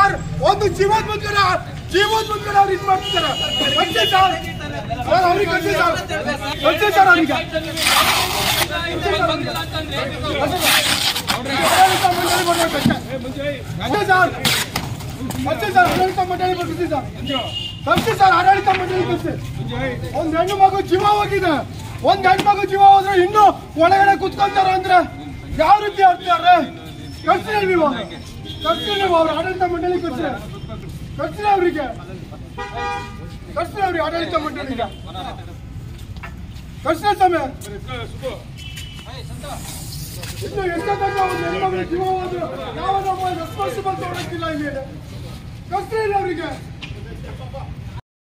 Sir ಒಂದು ಜೀವದ ಮುಂದ್ಗಡೆ ಜೀವದ ಮುಂದ್ಗಡೆ ಅವ್ರು ಇದು ಮಾಡ್ತಿದ್ದಾರೆ ಕಳ್ಸಿ ಸರ್ ಸರ್ ಅವ್ರಿಗೆ ಕಳ್ಸಿ ಸರ್ ಕಳ್ಸಿ ಸರ್ ಅವ್ರಿಗೆ ಆಡಳಿತ ಮಂಡಳಿ ಬರ್ಬೇಕು ಅಷ್ಟೇ. ಅಷ್ಟೇ ಸರ್ ಕಳ್ಸಿ ಸರ್ ಆಡಳಿತ ಮಂಡಳಿ ಬರ್ತೀವಿ ಸರ್ ಕಳ್ಸಿ ಸರ್ ಆಡಳಿತ ಮಂಡಳಿ ಕಳ್ಸಿ ಒಂದ್ ಹೆಣ್ಣು ಮಗು ಜೀವ ಹೋಗಿದೆ ಒಂದ್ ಹೆಣ್ಣು ಮಗು ಜೀವ ಹೋದ್ರೆ ಇನ್ನು ಒಳಗಡೆ ಕುತ್ಕೊಂತಾರ ಅಂದ್ರೆ ಯಾವ ರೀತಿ ಆಡ್ತಾರೆ ಕಳ್ಸಿ ನೀವು ಕಳ್ಸಿ ನೀವು ಅವ್ರ ಆಡಳಿತ ಮಂಡಳಿ ಕಳ್ಸಿ ಕಳ್ಸಿ ಅವರಿಗೆ ಕಳ್ಸಿ ಅವ್ರಿಗೆ ಆಡಳಿತ ಮಂಡಳಿಗೆ ಕಳ್ಸಿ ಸಮಯ ಇನ್ನು ಎಷ್ಟೋ ತನಕ ಒಂದು ಹೆಣ್ಣು ಮಗು ಜೀವ ಹೋದ್ರು ಯಾವ ನಮ್ಮ ರೆಸ್ಪಾನ್ಸಿಬಲ್ ತಗೊಳಕ್ಕಿಲ್ಲ ಇಲ್ಲಿ ಕಳ್ಸಿ ಅವರಿಗೆ